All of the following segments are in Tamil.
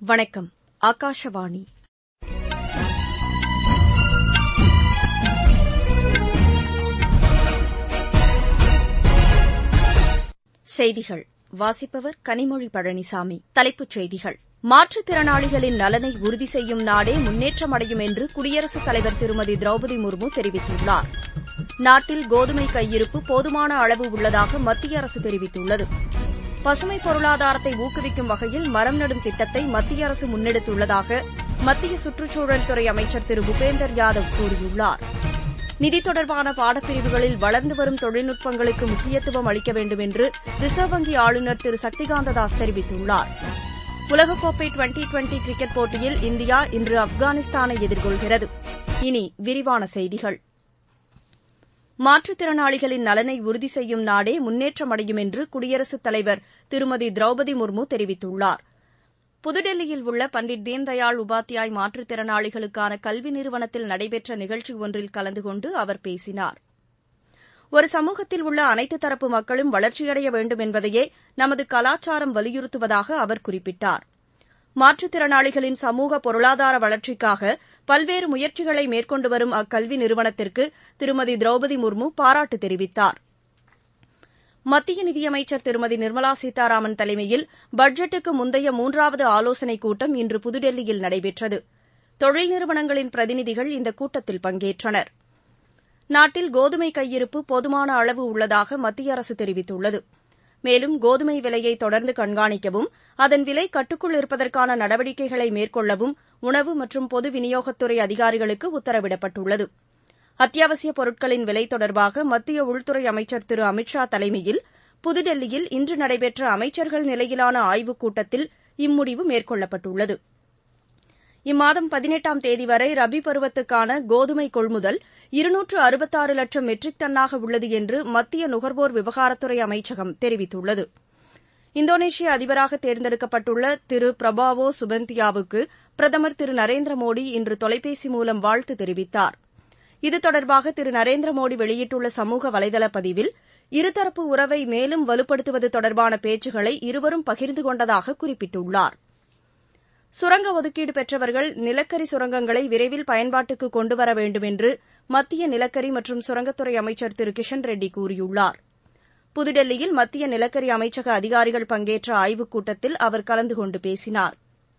வணக்கம் ஆகாஷவாணி செய்திகள் வாசிப்பவர் கனிமொழி பழனிசாமி தலைப்புச் செய்திகள் மாற்றுத்திறனாளிகளின் நலனை உறுதி செய்யும் நாடே முன்னேற்றமடையும் என்று குடியரசுத் தலைவர் திருமதி திரௌபதி முர்மு தெரிவித்துள்ளார் நாட்டில் கோதுமை கையிருப்பு போதுமான அளவு உள்ளதாக மத்திய அரசு தெரிவித்துள்ளது பசுமை பொருளாதாரத்தை ஊக்குவிக்கும் வகையில் மரம் நடும் திட்டத்தை மத்திய அரசு முன்னெடுத்துள்ளதாக மத்திய சுற்றுச்சூழல் துறை அமைச்சர் திரு பூபேந்தர் யாதவ் கூறியுள்ளார் நிதி தொடர்பான பாடப்பிரிவுகளில் வளர்ந்து வரும் தொழில்நுட்பங்களுக்கு முக்கியத்துவம் அளிக்க வேண்டும் என்று ரிசர்வ் வங்கி ஆளுநர் திரு சக்திகாந்ததாஸ் தெரிவித்துள்ளார் உலகக்கோப்பை டுவெண்டி டுவெண்டி கிரிக்கெட் போட்டியில் இந்தியா இன்று ஆப்கானிஸ்தானை எதிர்கொள்கிறது இனி விரிவான செய்திகள் மாற்றுத்திறனாளிகளின் நலனை உறுதி செய்யும் நாடே முன்னேற்றமடையும் என்று குடியரசுத் தலைவர் திருமதி திரௌபதி முர்மு தெரிவித்துள்ளார் புதுடெல்லியில் உள்ள பண்டிட் தீன்தயாள் உபாத்யாய் மாற்றுத்திறனாளிகளுக்கான கல்வி நிறுவனத்தில் நடைபெற்ற நிகழ்ச்சி ஒன்றில் கலந்து கொண்டு அவர் பேசினார் ஒரு சமூகத்தில் உள்ள அனைத்து தரப்பு மக்களும் வளர்ச்சியடைய வேண்டும் என்பதையே நமது கலாச்சாரம் வலியுறுத்துவதாக அவர் குறிப்பிட்டார் மாற்றுத்திறனாளிகளின் சமூக பொருளாதார வளர்ச்சிக்காக பல்வேறு முயற்சிகளை மேற்கொண்டு வரும் அக்கல்வி நிறுவனத்திற்கு திருமதி திரௌபதி முர்மு பாராட்டு தெரிவித்தார் மத்திய நிதியமைச்சர் திருமதி நிர்மலா சீதாராமன் தலைமையில் பட்ஜெட்டுக்கு முந்தைய மூன்றாவது ஆலோசனைக் கூட்டம் இன்று புதுடெல்லியில் நடைபெற்றது தொழில் நிறுவனங்களின் பிரதிநிதிகள் இந்த கூட்டத்தில் பங்கேற்றனர் நாட்டில் கோதுமை கையிருப்பு போதுமான அளவு உள்ளதாக மத்திய அரசு தெரிவித்துள்ளது மேலும் கோதுமை விலையை தொடர்ந்து கண்காணிக்கவும் அதன் விலை கட்டுக்குள் இருப்பதற்கான நடவடிக்கைகளை மேற்கொள்ளவும் உணவு மற்றும் பொது விநியோகத்துறை அதிகாரிகளுக்கு உத்தரவிடப்பட்டுள்ளது அத்தியாவசிய பொருட்களின் விலை தொடர்பாக மத்திய உள்துறை அமைச்சர் திரு அமித் ஷா தலைமையில் புதுடெல்லியில் இன்று நடைபெற்ற அமைச்சர்கள் நிலையிலான ஆய்வுக் கூட்டத்தில் இம்முடிவு மேற்கொள்ளப்பட்டுள்ளது இம்மாதம் பதினெட்டாம் தேதி வரை ரபி பருவத்துக்கான கோதுமை கொள்முதல் இருநூற்று அறுபத்தாறு லட்சம் மெட்ரிக் டன்னாக உள்ளது என்று மத்திய நுகர்வோர் விவகாரத்துறை அமைச்சகம் தெரிவித்துள்ளது இந்தோனேஷிய அதிபராக தேர்ந்தெடுக்கப்பட்டுள்ள திரு பிரபாவோ சுபந்தியாவுக்கு பிரதமர் திரு நரேந்திர மோடி இன்று தொலைபேசி மூலம் வாழ்த்து தெரிவித்தார் இது தொடர்பாக திரு நரேந்திர மோடி வெளியிட்டுள்ள சமூக வலைதள பதிவில் இருதரப்பு உறவை மேலும் வலுப்படுத்துவது தொடர்பான பேச்சுக்களை இருவரும் பகிர்ந்து கொண்டதாக குறிப்பிட்டுள்ளார் சுரங்க ஒதுக்கீடு பெற்றவர்கள் நிலக்கரி சுரங்கங்களை விரைவில் பயன்பாட்டுக்கு கொண்டுவர வேண்டும் என்று மத்திய நிலக்கரி மற்றும் சுரங்கத்துறை அமைச்சர் திரு கிஷன் ரெட்டி கூறியுள்ளார் புதுடெல்லியில் மத்திய நிலக்கரி அமைச்சக அதிகாரிகள் பங்கேற்ற ஆய்வுக் கூட்டத்தில் அவர் கலந்து கொண்டு பேசினார்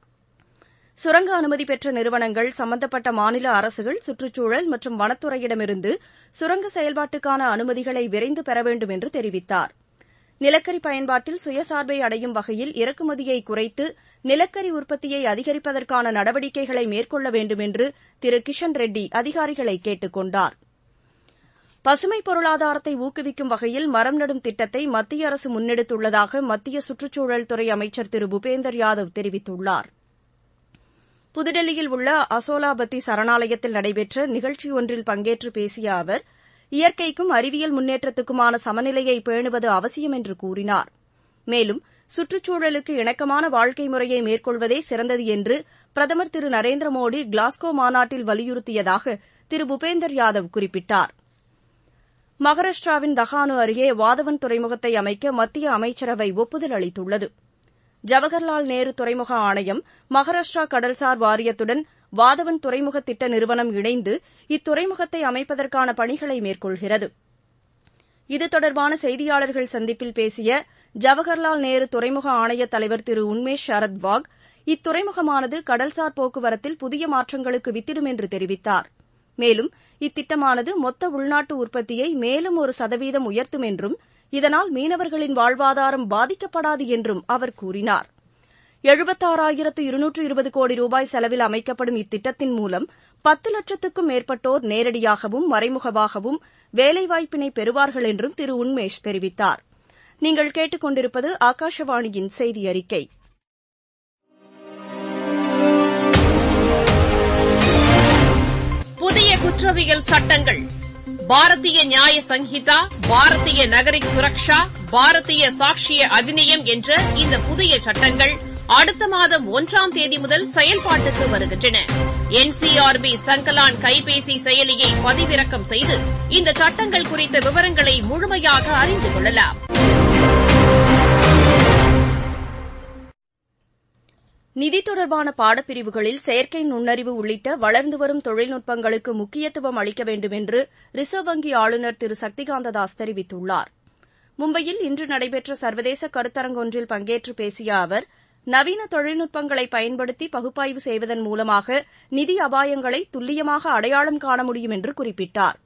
சுரங்க அனுமதி பெற்ற நிறுவனங்கள் சம்பந்தப்பட்ட மாநில அரசுகள் சுற்றுச்சூழல் மற்றும் வனத்துறையிடமிருந்து சுரங்க செயல்பாட்டுக்கான அனுமதிகளை விரைந்து பெற வேண்டும் என்று தெரிவித்தார் நிலக்கரி பயன்பாட்டில் சுயசார்பை அடையும் வகையில் இறக்குமதியை குறைத்து நிலக்கரி உற்பத்தியை அதிகரிப்பதற்கான நடவடிக்கைகளை மேற்கொள்ள வேண்டும் என்று திரு கிஷன் ரெட்டி அதிகாரிகளை கேட்டுக் கொண்டார் பசுமை பொருளாதாரத்தை ஊக்குவிக்கும் வகையில் மரம் நடும் திட்டத்தை மத்திய அரசு முன்னெடுத்துள்ளதாக மத்திய சுற்றுச்சூழல் துறை அமைச்சர் திரு பூபேந்தர் யாதவ் தெரிவித்துள்ளார் புதுடெல்லியில் உள்ள அசோலாபத்தி சரணாலயத்தில் நடைபெற்ற நிகழ்ச்சி ஒன்றில் பங்கேற்று பேசிய அவர் இயற்கைக்கும் அறிவியல் முன்னேற்றத்துக்குமான சமநிலையை பேணுவது அவசியம் என்று கூறினார் மேலும் சுற்றுச்சூழலுக்கு இணக்கமான வாழ்க்கை முறையை மேற்கொள்வதே சிறந்தது என்று பிரதமர் திரு நரேந்திர மோடி கிளாஸ்கோ மாநாட்டில் வலியுறுத்தியதாக திரு பூபேந்தர் யாதவ் குறிப்பிட்டார் மகாராஷ்டிராவின் தஹானு அருகே வாதவன் துறைமுகத்தை அமைக்க மத்திய அமைச்சரவை ஒப்புதல் அளித்துள்ளது ஜவஹர்லால் நேரு துறைமுக ஆணையம் மகாராஷ்டிரா கடல்சார் வாரியத்துடன் வாதவன் துறைமுக திட்ட நிறுவனம் இணைந்து இத்துறைமுகத்தை அமைப்பதற்கான பணிகளை மேற்கொள்கிறது இது தொடர்பான செய்தியாளர்கள் சந்திப்பில் பேசிய ஜவஹர்லால் நேரு துறைமுக ஆணைய தலைவர் திரு உன்மேஷ் சரத் வாக் இத்துறைமுகமானது கடல்சார் போக்குவரத்தில் புதிய மாற்றங்களுக்கு வித்திடும் என்று தெரிவித்தார் மேலும் இத்திட்டமானது மொத்த உள்நாட்டு உற்பத்தியை மேலும் ஒரு சதவீதம் உயர்த்தும் என்றும் இதனால் மீனவர்களின் வாழ்வாதாரம் பாதிக்கப்படாது என்றும் அவர் கூறினார் எழுபத்தாறாயிரத்து இருநூற்று இருபது கோடி ரூபாய் செலவில் அமைக்கப்படும் இத்திட்டத்தின் மூலம் பத்து லட்சத்துக்கும் மேற்பட்டோர் நேரடியாகவும் மறைமுகமாகவும் வேலைவாய்ப்பினை பெறுவார்கள் என்றும் திரு உன்மேஷ் தெரிவித்தார் நீங்கள் கேட்டுக் கொண்டிருப்பது ஆகாஷவாணியின் செய்தி அறிக்கை புதிய குற்றவியல் சட்டங்கள் பாரதிய நியாய சங்கீதா பாரதிய நகரிக் சுரக்ஷா பாரதிய சாட்சிய அதிநியம் என்ற இந்த புதிய சட்டங்கள் அடுத்த மாதம் ஒன்றாம் தேதி முதல் செயல்பாட்டுக்கு வருகின்றன என்சிஆர்பி சங்கலான் கைபேசி செயலியை பதிவிறக்கம் செய்து இந்த சட்டங்கள் குறித்த விவரங்களை முழுமையாக அறிந்து கொள்ளலாம் நிதி தொடர்பான பாடப்பிரிவுகளில் செயற்கை நுண்ணறிவு உள்ளிட்ட வளர்ந்து வரும் தொழில்நுட்பங்களுக்கு முக்கியத்துவம் அளிக்க வேண்டும் என்று ரிசர்வ் வங்கி ஆளுநர் திரு சக்திகாந்த தாஸ் தெரிவித்துள்ளார் மும்பையில் இன்று நடைபெற்ற சர்வதேச கருத்தரங்கொன்றில் பங்கேற்று பேசிய அவர் நவீன தொழில்நுட்பங்களை பயன்படுத்தி பகுப்பாய்வு செய்வதன் மூலமாக நிதி அபாயங்களை துல்லியமாக அடையாளம் காண முடியும் என்று குறிப்பிட்டார்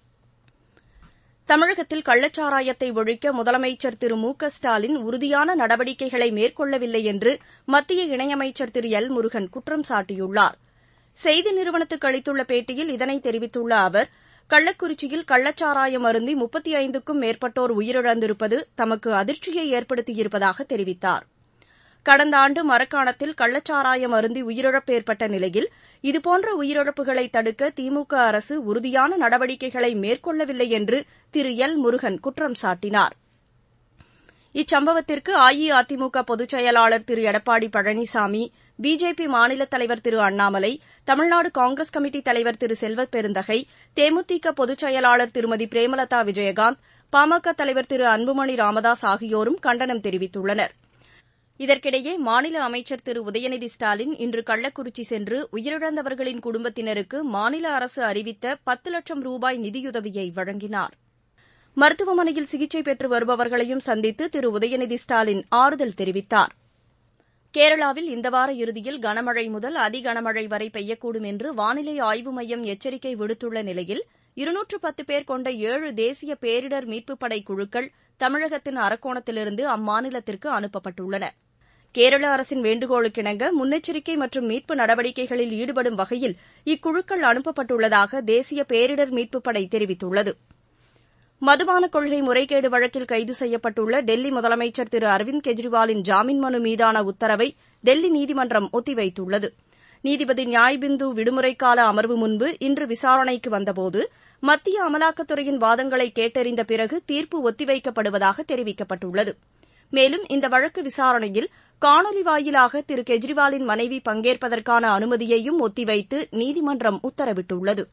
தமிழகத்தில் கள்ளச்சாராயத்தை ஒழிக்க முதலமைச்சர் திரு மு க ஸ்டாலின் உறுதியான நடவடிக்கைகளை மேற்கொள்ளவில்லை என்று மத்திய இணையமைச்சர் திரு எல் முருகன் குற்றம் சாட்டியுள்ளார் செய்தி நிறுவனத்துக்கு அளித்துள்ள பேட்டியில் இதனை தெரிவித்துள்ள அவர் கள்ளக்குறிச்சியில் கள்ளச்சாராயம் அருந்தி முப்பத்தி ஐந்துக்கும் மேற்பட்டோர் உயிரிழந்திருப்பது தமக்கு அதிர்ச்சியை ஏற்படுத்தியிருப்பதாக தெரிவித்தார் கடந்த ஆண்டு மரக்காணத்தில் கள்ளச்சாராயம் அருந்தி உயிரிழப்பு ஏற்பட்ட நிலையில் இதுபோன்ற உயிரிழப்புகளை தடுக்க திமுக அரசு உறுதியான நடவடிக்கைகளை மேற்கொள்ளவில்லை என்று திரு எல் முருகன் குற்றம் சாட்டினார் இச்சம்பவத்திற்கு அஇஅதிமுக பொதுச் செயலாளர் திரு எடப்பாடி பழனிசாமி பிஜேபி மாநில தலைவர் திரு அண்ணாமலை தமிழ்நாடு காங்கிரஸ் கமிட்டி தலைவர் திரு செல்வ பெருந்தகை தேமுதிக பொதுச் செயலாளர் திருமதி பிரேமலதா விஜயகாந்த் பாமக தலைவர் திரு அன்புமணி ராமதாஸ் ஆகியோரும் கண்டனம் தெரிவித்துள்ளனர் இதற்கிடையே மாநில அமைச்சர் திரு உதயநிதி ஸ்டாலின் இன்று கள்ளக்குறிச்சி சென்று உயிரிழந்தவர்களின் குடும்பத்தினருக்கு மாநில அரசு அறிவித்த பத்து லட்சம் ரூபாய் நிதியுதவியை வழங்கினார் மருத்துவமனையில் சிகிச்சை பெற்று வருபவர்களையும் சந்தித்து திரு உதயநிதி ஸ்டாலின் ஆறுதல் தெரிவித்தார் கேரளாவில் இந்த வார இறுதியில் கனமழை முதல் அதிகனமழை வரை பெய்யக்கூடும் என்று வானிலை ஆய்வு மையம் எச்சரிக்கை விடுத்துள்ள நிலையில் இருநூற்று பத்து பேர் கொண்ட ஏழு தேசிய பேரிடர் மீட்புப் படை குழுக்கள் தமிழகத்தின் அரக்கோணத்திலிருந்து அம்மாநிலத்திற்கு அனுப்பப்பட்டுள்ளன கேரள அரசின் வேண்டுகோளுக்கிணங்க முன்னெச்சரிக்கை மற்றும் மீட்பு நடவடிக்கைகளில் ஈடுபடும் வகையில் இக்குழுக்கள் அனுப்பப்பட்டுள்ளதாக தேசிய பேரிடர் மீட்புப் படை தெரிவித்துள்ளது மதுபான கொள்கை முறைகேடு வழக்கில் கைது செய்யப்பட்டுள்ள டெல்லி முதலமைச்சர் திரு அரவிந்த் கெஜ்ரிவாலின் ஜாமீன் மனு மீதான உத்தரவை டெல்லி நீதிமன்றம் ஒத்திவைத்துள்ளது நீதிபதி நியாய்பிந்து விடுமுறைக்கால அமர்வு முன்பு இன்று விசாரணைக்கு வந்தபோது மத்திய அமலாக்கத்துறையின் வாதங்களை கேட்டறிந்த பிறகு தீர்ப்பு ஒத்திவைக்கப்படுவதாக தெரிவிக்கப்பட்டுள்ளது மேலும் இந்த வழக்கு விசாரணையில் காணொலி வாயிலாக திரு கெஜ்ரிவாலின் மனைவி பங்கேற்பதற்கான அனுமதியையும் ஒத்திவைத்து நீதிமன்றம் உத்தரவிட்டுள்ளது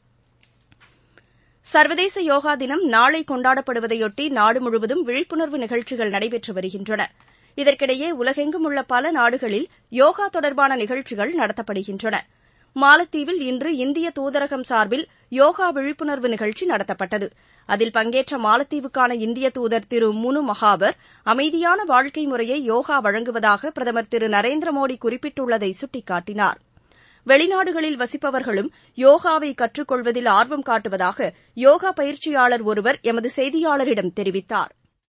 சர்வதேச யோகா தினம் நாளை கொண்டாடப்படுவதையொட்டி நாடு முழுவதும் விழிப்புணர்வு நிகழ்ச்சிகள் நடைபெற்று வருகின்றன இதற்கிடையே உலகெங்கும் உள்ள பல நாடுகளில் யோகா தொடர்பான நிகழ்ச்சிகள் நடத்தப்படுகின்றன மாலத்தீவில் இன்று இந்திய தூதரகம் சார்பில் யோகா விழிப்புணர்வு நிகழ்ச்சி நடத்தப்பட்டது அதில் பங்கேற்ற மாலத்தீவுக்கான இந்திய தூதர் திரு முனு மகாவர் அமைதியான வாழ்க்கை முறையை யோகா வழங்குவதாக பிரதமர் திரு நரேந்திர மோடி குறிப்பிட்டுள்ளதை சுட்டிக்காட்டினார் வெளிநாடுகளில் வசிப்பவர்களும் யோகாவை கற்றுக் கொள்வதில் ஆர்வம் காட்டுவதாக யோகா பயிற்சியாளர் ஒருவர் எமது செய்தியாளரிடம் தெரிவித்தார்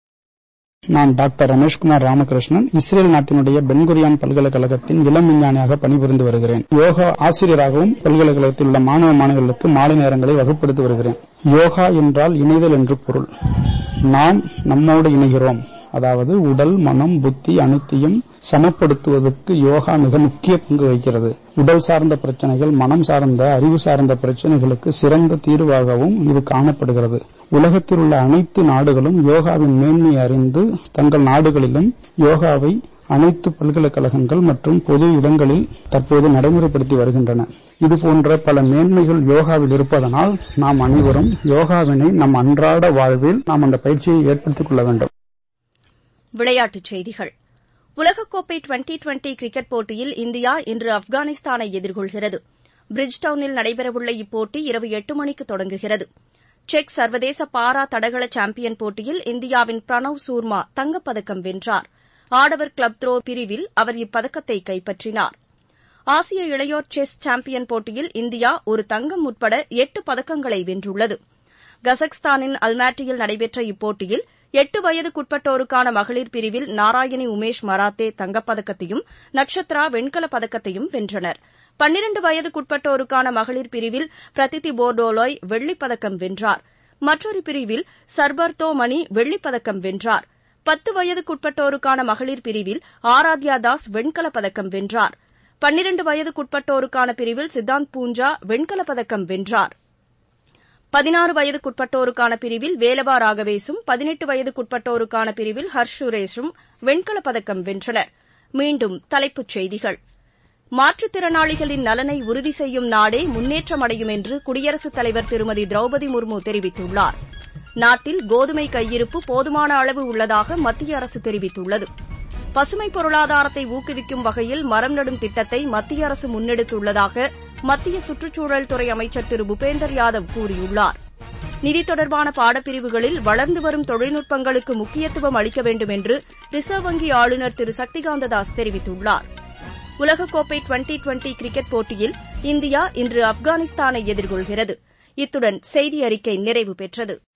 நான் டாக்டர் ரமேஷ்குமார் ராமகிருஷ்ணன் இஸ்ரேல் நாட்டினுடைய பென்குரியான் பல்கலைக்கழகத்தின் இளம் விஞ்ஞானியாக பணிபுரிந்து வருகிறேன் யோகா ஆசிரியராகவும் பல்கலைக்கழகத்தில் உள்ள மாணவ மாணவர்களுக்கு மாலை நேரங்களை வகுப்படுத்தி வருகிறேன் யோகா என்றால் இணைதல் என்று பொருள் நாம் நம்மோடு இணைகிறோம் அதாவது உடல் மனம் புத்தி அனைத்தையும் சமப்படுத்துவதற்கு யோகா மிக முக்கிய பங்கு வகிக்கிறது உடல் சார்ந்த பிரச்சனைகள் மனம் சார்ந்த அறிவு சார்ந்த பிரச்சனைகளுக்கு சிறந்த தீர்வாகவும் இது காணப்படுகிறது உலகத்தில் உள்ள அனைத்து நாடுகளும் யோகாவின் மேன்மையை அறிந்து தங்கள் நாடுகளிலும் யோகாவை அனைத்து பல்கலைக்கழகங்கள் மற்றும் பொது இடங்களில் தற்போது நடைமுறைப்படுத்தி வருகின்றன இதுபோன்ற பல மேன்மைகள் யோகாவில் இருப்பதனால் நாம் அனைவரும் யோகாவினை நம் அன்றாட வாழ்வில் நாம் அந்த பயிற்சியை ஏற்படுத்திக் கொள்ள வேண்டும் விளையாட்டுச் செய்திகள் உலகக்கோப்பை டுவெண்டி டுவெண்டி கிரிக்கெட் போட்டியில் இந்தியா இன்று ஆப்கானிஸ்தானை எதிர்கொள்கிறது பிரிட்ஜ்டவுனில் நடைபெறவுள்ள இப்போட்டி இரவு எட்டு மணிக்கு தொடங்குகிறது செக் சர்வதேச பாரா தடகள சாம்பியன் போட்டியில் இந்தியாவின் பிரணவ் சூர்மா தங்கப்பதக்கம் வென்றார் ஆடவர் கிளப் த்ரோ பிரிவில் அவர் இப்பதக்கத்தை கைப்பற்றினார் ஆசிய இளையோர் செஸ் சாம்பியன் போட்டியில் இந்தியா ஒரு தங்கம் உட்பட எட்டு பதக்கங்களை வென்றுள்ளது கசக்ஸ்தானின் அல்மாட்டியில் நடைபெற்ற இப்போட்டியில் எட்டு வயதுக்குட்பட்டோருக்கான மகளிர் பிரிவில் நாராயணி உமேஷ் மராத்தே தங்கப்பதக்கத்தையும் நக்ஷத்ரா வெண்கலப் பதக்கத்தையும் வென்றனர் பன்னிரண்டு வயதுக்குட்பட்டோருக்கான மகளிர் பிரிவில் பிரதிதி போர்டோலாய் வெள்ளிப் பதக்கம் வென்றார் மற்றொரு பிரிவில் சர்பர்தோ மணி வெள்ளிப் பதக்கம் வென்றார் பத்து வயதுக்குட்பட்டோருக்கான மகளிர் பிரிவில் ஆராத்யா தாஸ் வெண்கலப் பதக்கம் வென்றார் பன்னிரண்டு வயதுக்குட்பட்டோருக்கான பிரிவில் சித்தாந்த் பூஞ்சா வெண்கலப் பதக்கம் வென்றார் பதினாறு வயதுக்குட்பட்டோருக்கான பிரிவில் வேலவா ராகவேசும் பதினெட்டு வயதுக்குட்பட்டோருக்கான பிரிவில் ஹர்ஷ் சுரேஷும் வெண்கலப் பதக்கம் வென்றனர் மீண்டும் தலைப்புச் செய்திகள் மாற்றுத்திறனாளிகளின் நலனை உறுதி செய்யும் நாடே முன்னேற்றம் அடையும் என்று குடியரசுத் தலைவர் திருமதி திரௌபதி முர்மு தெரிவித்துள்ளார் நாட்டில் கோதுமை கையிருப்பு போதுமான அளவு உள்ளதாக மத்திய அரசு தெரிவித்துள்ளது பசுமை பொருளாதாரத்தை ஊக்குவிக்கும் வகையில் மரம் நடும் திட்டத்தை மத்திய அரசு முன்னெடுத்துள்ளதாக மத்திய சுற்றுச்சூழல் துறை அமைச்சர் திரு பூபேந்தர் யாதவ் கூறியுள்ளார் நிதி தொடர்பான பாடப்பிரிவுகளில் வளர்ந்து வரும் தொழில்நுட்பங்களுக்கு முக்கியத்துவம் அளிக்க வேண்டும் என்று ரிசர்வ் வங்கி ஆளுநர் திரு சக்திகாந்த தாஸ் தெரிவித்துள்ளார் உலகக்கோப்பை டுவெண்டி டுவெண்டி கிரிக்கெட் போட்டியில் இந்தியா இன்று ஆப்கானிஸ்தானை எதிர்கொள்கிறது இத்துடன் செய்தி அறிக்கை நிறைவு பெற்றது